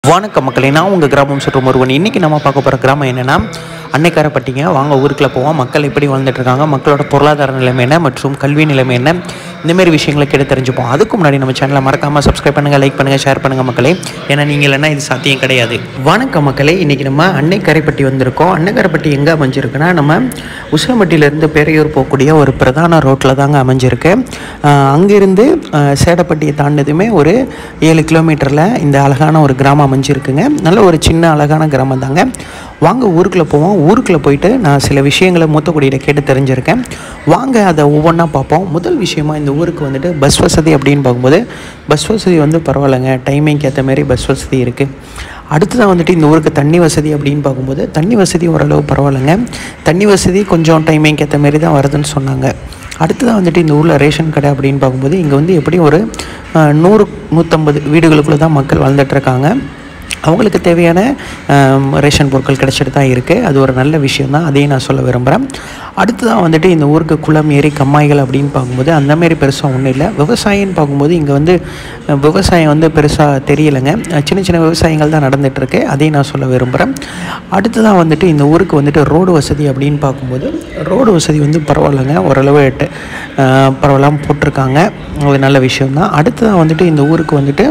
வணக்கம் மக்களே நான் உங்கள் கிராமம் சுற்றும் ஒருவன் இன்றைக்கி நம்ம பார்க்க போகிற கிராமம் என்னென்னா அன்னைக்காரப்பட்டிங்க வாங்க ஊருக்குள்ளே போவோம் மக்கள் எப்படி வாழ்ந்துட்டு இருக்காங்க மக்களோட பொருளாதார நிலைமை என்ன மற்றும் கல்வி நிலைமை என்ன இந்தமாரி விஷயங்களை கேட்டு தெரிஞ்சுப்போம் அதுக்கு முன்னாடி நம்ம சேனலை மறக்காமல் சப்ஸ்கிரைப் பண்ணுங்கள் லைக் பண்ணுங்கள் ஷேர் பண்ணுங்கள் மக்களே ஏன்னா நீங்கள் இல்லைன்னா இது சாத்தியம் கிடையாது வணக்கம் மக்களே இன்றைக்கி நம்ம அன்னைக்கரைப்பட்டி வந்திருக்கோம் அன்னைக்கரைப்பட்டி எங்கே அமைஞ்சிருக்குன்னா நம்ம உசிலம்பட்டியிலேருந்து பேரையூர் போகக்கூடிய ஒரு பிரதான ரோட்டில் தாங்க அமைஞ்சிருக்கு ஆஹ் அங்கிருந்து ஆஹ் சேடப்பட்டியை தாண்டதுமே ஒரு ஏழு கிலோமீட்டரில் இந்த அழகான ஒரு கிராமம் அமைஞ்சிருக்குங்க நல்ல ஒரு சின்ன அழகான கிராமம் தாங்க வாங்க ஊருக்குள்ளே போவோம் ஊருக்குள்ளே போயிட்டு நான் சில விஷயங்களை மூத்தக்குடியில் கேட்டு தெரிஞ்சிருக்கேன் வாங்க அதை ஒவ்வொன்றா பார்ப்போம் முதல் விஷயமா இந்த ஊருக்கு வந்துட்டு பஸ் வசதி அப்படின்னு பார்க்கும்போது பஸ் வசதி வந்து பரவாயில்லைங்க டைமிங்க்கு ஏற்ற மாதிரி பஸ் வசதி இருக்குது அடுத்ததான் வந்துட்டு இந்த ஊருக்கு தண்ணி வசதி அப்படின்னு பார்க்கும்போது தண்ணி வசதி ஓரளவு பரவாயில்லைங்க தண்ணி வசதி கொஞ்சம் டைமிங்க்கு ஏற்ற மாதிரி தான் வருதுன்னு சொன்னாங்க அடுத்ததாக வந்துட்டு இந்த ஊரில் ரேஷன் கடை அப்படின்னு பார்க்கும்போது இங்கே வந்து எப்படியும் ஒரு அஹ், நூறு நூற்றம்பது வீடுகளுக்குள்ளே தான் மக்கள் வாழ்ந்துட்டு இருக்காங்க அவங்களுக்கு தேவையான ஆம், ரேஷன் பொருட்கள் கிடைச்சிட்டு தான் இருக்குது அது ஒரு நல்ல விஷயம் தான் அதையும் நான் சொல்ல விரும்புகிறேன் அடுத்ததாக வந்துட்டு இந்த ஊருக்கு குளம் ஏரி கம்மாய்கள் அப்படின்னு பார்க்கும்போது அந்த மாதிரி பெருசாக ஒன்றும் இல்லை விவசாயம்னு பார்க்கும்போது இங்கே வந்து அஹ், விவசாயம் வந்து பெருசாக தெரியலைங்க அஹ், சின்ன சின்ன விவசாயங்கள் தான் நடந்துகிட்ருக்கு அதையும் நான் சொல்ல விரும்புகிறேன் அடுத்ததாக வந்துட்டு இந்த ஊருக்கு வந்துட்டு ரோடு வசதி அப்படின்னு பார்க்கும்போது ரோடு வசதி வந்து பரவாயில்லைங்க ஓரளவு எட்டு அஹ், பரவாயில்லாம போட்டிருக்காங்க அது நல்ல விஷயம்தான் அடுத்ததாக வந்துட்டு இந்த ஊருக்கு வந்துட்டு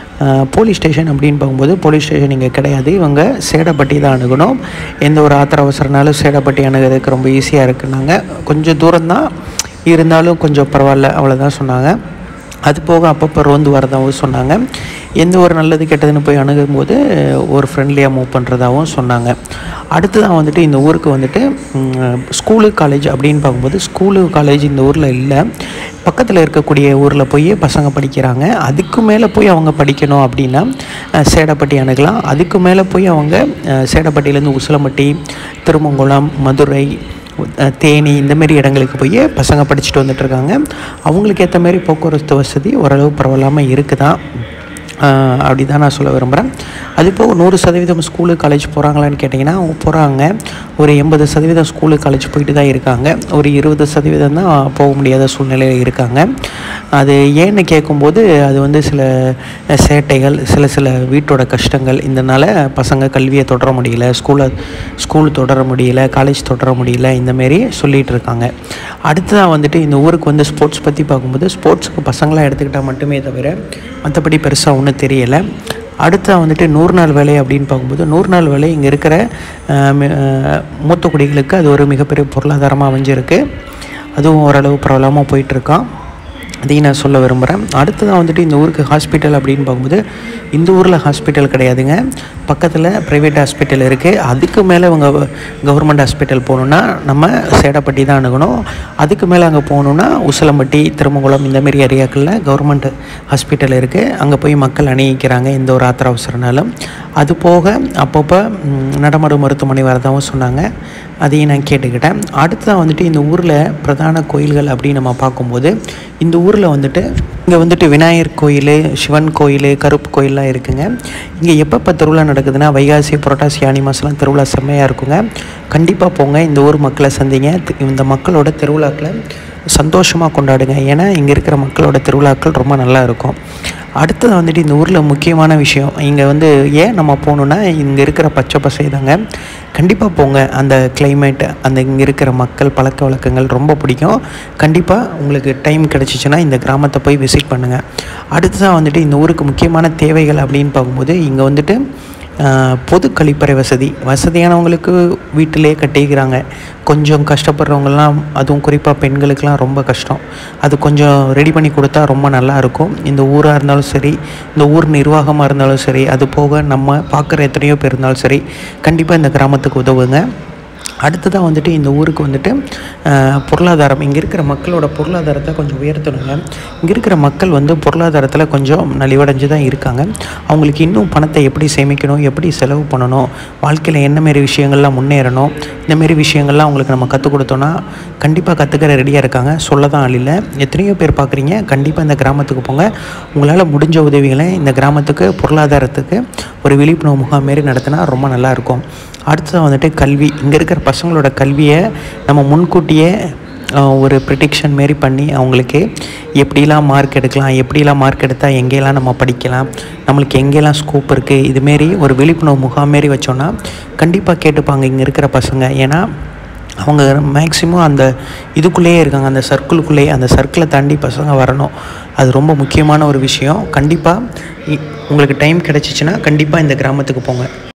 போலீஸ் ஸ்டேஷன் அப்படின்னு பார்க்கும்போது போலீஸ் ஸ்டேஷன் இங்கே கிடையாது இவங்க சேடப்பட்டி தான் அணுகணும் எந்த ஒரு ஆத்திர அவசரனாலும் சேடப்பட்டி அணுகிறதுக்கு ரொம்ப ஈஸியாக இருக்குனாங்க கொஞ்சம் தூரம்தான் இருந்தாலும் கொஞ்சம் பரவாயில்ல அவ்வளோதான் சொன்னாங்க அது போக அப்பப்போ ரோந்து வரதாகவும் சொன்னாங்க எந்த ஒரு நல்லது கெட்டதுன்னு போய் அணுகும்போது ஒரு ஃப்ரெண்ட்லியாக மூவ் பண்ணுறதாகவும் சொன்னாங்க அடுத்ததான் வந்துட்டு இந்த ஊருக்கு வந்துட்டு ம், ஸ்கூலு காலேஜ் அப்படின்னு பார்க்கும்போது ஸ்கூலு காலேஜ் இந்த ஊரில் இல்லை பக்கத்தில் இருக்கக்கூடிய ஊரில் போய் பசங்க படிக்கிறாங்க அதுக்கு மேலே போய் அவங்க படிக்கணும் அப்படின்னா அஹ், சேடப்பட்டி அணுகலாம் அதுக்கு மேலே போய் அவங்க அஹ், சேடப்பட்டியிலேருந்து உசிலம்பட்டி திருமங்குளம் மதுரை அஹ், தேனி இந்த மாதிரி இடங்களுக்கு போய் பசங்க படிச்சுட்டு வந்துட்டு இருக்காங்க அவங்களுக்கு ஏற்ற மாதிரி போக்குவரத்து வசதி ஓரளவு பரவாயில்லாமல் இருக்குதான் ஆஹ் அப்படி தான் நான் சொல்ல விரும்புகிறேன் அது போக நூறு சதவீதம் ஸ்கூலு காலேஜ் போகிறாங்களான்னு கேட்டிங்கன்னா அவங்க போகிறாங்க ஒரு எண்பது சதவீதம் ஸ்கூலு காலேஜ் போயிட்டு தான் இருக்காங்க ஒரு இருபது சதவீதம் தான் போக முடியாத சூழ்நிலையில் இருக்காங்க அது ஏன்னு கேட்கும்போது அது வந்து சில சேட்டைகள் சில சில வீட்டோட கஷ்டங்கள் இதனால் பசங்க கல்வியை தொடர முடியல ஸ்கூலை ஸ்கூல் தொடர முடியல காலேஜ் தொடர முடியல இந்தமாரி சொல்லிகிட்டு இருக்காங்க அடுத்ததாக வந்துட்டு இந்த ஊருக்கு வந்து ஸ்போர்ட்ஸ் பற்றி பார்க்கும்போது ஸ்போர்ட்ஸுக்கு பசங்களாக எடுத்துக்கிட்டால் மட்டுமே தவிர மற்றபடி பெருசாக ஒன்றும் தெரியலை அடுத்ததாக வந்துட்டு நூறு நாள் வேலை அப்படின்னு பார்க்கும்போது நூறு நாள் வேலை இங்கே இருக்கிற அஹ், மி- அஹ், மூத்த குடிகளுக்கு அது ஒரு மிகப்பெரிய பொருளாதாரமாக அமைஞ்சிருக்கு அதுவும் ஓரளவு பரவலாமல் போயிட்டுருக்கான் அதையும் நான் சொல்ல விரும்புகிறேன் அடுத்ததாக வந்துட்டு இந்த ஊருக்கு ஹாஸ்பிட்டல் அப்படின்னு பார்க்கும்போது இந்த ஊரில் ஹாஸ்பிட்டல் கிடையாதுங்க பக்கத்தில் ப்ரைவேட் ஹாஸ்பிட்டல் இருக்குது அதுக்கு மேலே இவங்க கவர்மெண்ட் ஹாஸ்பிட்டல் போகணுன்னா நம்ம சேடப்பட்டி தான் அணுகணும் அதுக்கு மேலே அங்கே போகணுன்னா உசிலம்பட்டி திருமங்குளம் இந்த மாதிரி ஏரியாக்களில் கவர்மெண்ட் ஹாஸ்பிட்டல் இருக்குது அங்கே போய் மக்கள் அணியிக்கிறாங்க எந்த ஒரு ஆத்திர அவசரனாலும் அது போக அப்பப்போ ம், நடமாடும் மருத்துவமனை வரதாகவும் சொன்னாங்க அதையும் நான் கேட்டுக்கிட்டேன் அடுத்ததாக வந்துட்டு இந்த ஊரில் பிரதான கோயில்கள் அப்படின்னு நம்ம பார்க்கும்போது இந்த ஊரில் வந்துட்டு இங்கே வந்துட்டு விநாயகர் கோயில் சிவன் கோயில் கருப்பு கோயிலெலாம் இருக்குங்க இங்கே எப்பப்போ திருவிழா நடக்குதுன்னா வைகாசி புரட்டாசி ஆனி மாதம்லாம் திருவிழா செம்மையாக இருக்குங்க கண்டிப்பாக போங்க இந்த ஊர் மக்களை சந்திங்க தி- இந்த மக்களோட திருவிழாக்களை சந்தோஷமாக கொண்டாடுங்க ஏன்னா இங்கே இருக்கிற மக்களோட திருவிழாக்கள் ரொம்ப நல்லா இருக்கும் அடுத்தது வந்துட்டு இந்த ஊரில் முக்கியமான விஷயம் இங்கே வந்து ஏன் நம்ம போகணுன்னா இங்கே இருக்கிற பச்சை பசை தாங்க கண்டிப்பாக போங்க அந்த climate அந்த இங்கே இருக்கிற மக்கள் பழக்க வழக்கங்கள் ரொம்ப பிடிக்கும் கண்டிப்பாக உங்களுக்கு டைம் கிடச்சிச்சின்னா இந்த கிராமத்தை போய் விசிட் பண்ணுங்கள் அடுத்ததாக வந்துட்டு இந்த ஊருக்கு முக்கியமான தேவைகள் அப்படின்னு பார்க்கும்போது இங்கே வந்துட்டு ஆஹ், பொது கழிப்பறை வசதி வசதியானவங்களுக்கு வீட்டிலே கட்டிக்கிறாங்க கொஞ்சம் கஷ்டப்படுறவங்கலாம் அதுவும் குறிப்பாக பெண்களுக்கெலாம் ரொம்ப கஷ்டம் அது கொஞ்சம் ரெடி பண்ணி கொடுத்தா ரொம்ப நல்லா இருக்கும் இந்த ஊராக இருந்தாலும் சரி இந்த ஊர் நிர்வாகமாக இருந்தாலும் சரி அது போக நம்ம பார்க்குற எத்தனையோ பேர் இருந்தாலும் சரி கண்டிப்பாக இந்த கிராமத்துக்கு உதவுங்க அடுத்ததாக வந்துட்டு இந்த ஊருக்கு வந்துட்டு ஆஹ், பொருளாதாரம் இங்கே இருக்கிற மக்களோட பொருளாதாரத்தை கொஞ்சம் உயர்த்தணுங்க இங்கே இருக்கிற மக்கள் வந்து பொருளாதாரத்தில் கொஞ்சம் நலிவடைஞ்சு தான் இருக்காங்க அவங்களுக்கு இன்னும் பணத்தை எப்படி சேமிக்கணும் எப்படி செலவு பண்ணணும் வாழ்க்கையில் என்ன மாரி விஷயங்கள்லாம் முன்னேறணும் இந்த மாரி விஷயங்கள்லாம் அவங்களுக்கு நம்ம கற்றுக் கொடுத்தோன்னா கண்டிப்பாக கற்றுக்கிற ரெடியாக இருக்காங்க சொல்ல தான் ஆள் இல்லை எத்தனையோ பேர் பார்க்குறீங்க கண்டிப்பாக இந்த கிராமத்துக்கு போங்க உங்களால் முடிஞ்ச உதவிகளை இந்த கிராமத்துக்கு பொருளாதாரத்துக்கு ஒரு விழிப்புணர்வு முகாம் மாரி நடத்தினா ரொம்ப நல்லாயிருக்கும் அடுத்தது வந்துட்டு கல்வி இங்கே இருக்கிற பசங்களோட கல்வியை நம்ம முன்கூட்டியே ஆஹ், ஒரு ப்ரிடிக்ஷன் மாரி பண்ணி அவங்களுக்கு எப்படிலாம் மார்க் எடுக்கலாம் எப்படிலாம் மார்க் எடுத்தால் எங்கெல்லாம் நம்ம படிக்கலாம் நம்மளுக்கு எங்கெல்லாம் ஸ்கோப் இருக்குது இதுமாரி ஒரு விழிப்புணர்வு முகாம் மாரி வச்சோன்னா கண்டிப்பாக கேட்டுப்பாங்க இங்கே இருக்கிற பசங்க ஏன்னா அவங்க மேக்ஸிமம் அந்த இதுக்குள்ளேயே இருக்காங்க அந்த சர்க்கிளுக்குள்ளேயே அந்த சர்க்கிளை தாண்டி பசங்க வரணும் அது ரொம்ப முக்கியமான ஒரு விஷயம் கண்டிப்பாக உங்களுக்கு டைம் கிடச்சிச்சின்னா கண்டிப்பாக இந்த கிராமத்துக்கு போங்க